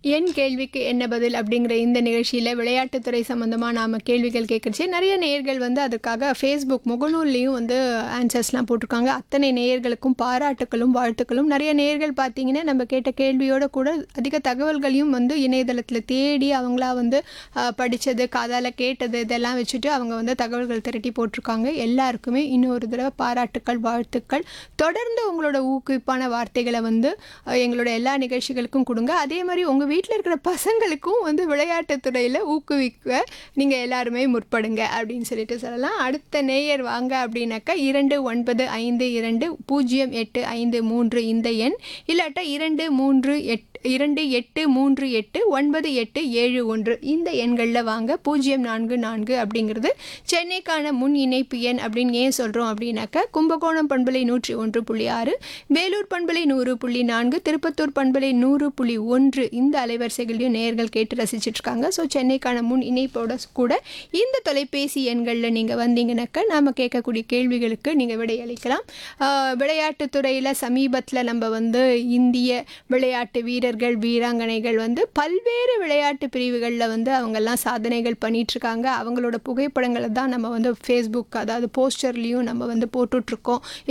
என் கேள்விக்கு என்ன பதில் அப்படிங்கிற இந்த நிகழ்ச்சியில் விளையாட்டுத்துறை சம்மந்தமாக நாம் கேள்விகள் கேட்குறச்சு நிறைய நேயர்கள் வந்து அதுக்காக ஃபேஸ்புக் முகநூல்லையும் வந்து ஆன்சர்ஸ்லாம் போட்டிருக்காங்க அத்தனை நேயர்களுக்கும் பாராட்டுக்களும் வாழ்த்துக்களும் நிறைய நேயர்கள் பார்த்தீங்கன்னா நம்ம கேட்ட கேள்வியோட கூட அதிக தகவல்களையும் வந்து இணையதளத்தில் தேடி அவங்களா வந்து ஆஹ், படிச்சது காதால் கேட்டது இதெல்லாம் வச்சுட்டு அவங்க வந்து தகவல்கள் திரட்டி போட்டிருக்காங்க எல்லாருக்குமே இன்னொரு தடவை பாராட்டுக்கள் வாழ்த்துக்கள் தொடர்ந்து உங்களோட ஊக்குவிப்பான வார்த்தைகளை வந்து அஹ், எங்களோட எல்லா நிகழ்ச்சிகளுக்கும் கொடுங்க அதே மாதிரி உங்கள் வீட்டில் இருக்கிற பசங்களுக்கும் வந்து விளையாட்டுத் துறையில் ஊக்குவிக்க நீங்கள் எல்லாருமே முற்படுங்க அப்படின்னு சொல்லிட்டு சொல்லலாம் அடுத்த நேயர் வாங்க அப்படின்னாக்கா இரண்டு ஒன்பது ஐந்து இரண்டு பூஜ்ஜியம் எட்டு ஐந்து மூன்று இந்த எண் இல்லாட்டா இரண்டு மூன்று எட் இரண்டு எட்டு மூன்று எட்டு ஒன்பது எட்டு ஏழு ஒன்று இந்த எண்களில் வாங்க பூஜ்ஜியம் நான்கு நான்கு அப்படிங்கிறது சென்னைக்கான முன் இணைப்பு எண் அப்படின்னு ஏன் சொல்கிறோம் அப்படின்னாக்கா கும்பகோணம் பண்பலை நூற்றி ஒன்று புள்ளி ஆறு வேலூர் பண்பலை நூறு புள்ளி நான்கு திருப்பத்தூர் பண்பலை நூறு புள்ளி ஒன்று இந்த அலைவரிசைகளையும் நேயர்கள் கேட்டு ரசிச்சிட்டு இருக்காங்க ஸோ சென்னைக்கான முன் இணைப்போட கூட இந்த தொலைபேசி எண்களில் நீங்கள் வந்தீங்கன்னாக்கா நாம் கேட்கக்கூடிய கேள்விகளுக்கு நீங்கள் விடையளிக்கலாம் ஆஹ் விளையாட்டுத் துறையில் சமீபத்தில் நம்ம வந்து இந்திய விளையாட்டு வீரர்கள் வீராங்கனைகள் வந்து பல்வேறு விளையாட்டு பிரிவுகளில் வந்து அவங்கெல்லாம் சாதனைகள் பண்ணிட்டு இருக்காங்க அவங்களோட புகைப்படங்களை தான் நம்ம வந்து ஃபேஸ்புக் அதாவது போஸ்டர்லேயும் நம்ம வந்து போட்டுட்ருக்கோம்